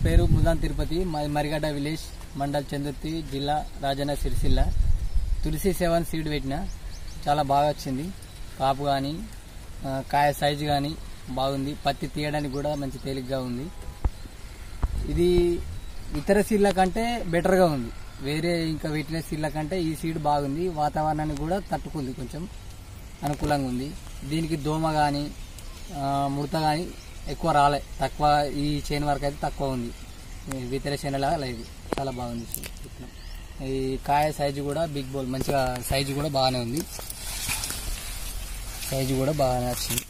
పేరు ముదాన్ తిరుపతి మాది మరిగడ్డ విలేజ్ మండల్ చందుర్తి జిల్లా రాజన్న సిరిసిల్ల తులసి సెవెన్ సీడ్ పెట్టిన చాలా బాగా వచ్చింది కాపు కానీ కాయ సైజు కానీ బాగుంది పత్తి తీయడానికి కూడా మంచి తేలిగ్గా ఉంది ఇది ఇతర సీడ్ల కంటే బెటర్గా ఉంది వేరే ఇంకా పెట్టిన సీడ్ల కంటే ఈ సీడ్ బాగుంది వాతావరణానికి కూడా తట్టుకుంది కొంచెం అనుకూలంగా ఉంది దీనికి దోమ కానీ ముడత కానీ ఎక్కువ రాలే తక్కువ ఈ చేను వరకు అయితే తక్కువ ఉంది ఈ ఇతర చేనులాగా లేదు చాలా బాగుంది సీడ్ విత్తనం. ఈ కాయ సైజు కూడా బిగ్ బోల్ మంచిగా సైజు కూడా బాగానే ఉంది సైజు కూడా బాగానే వచ్చింది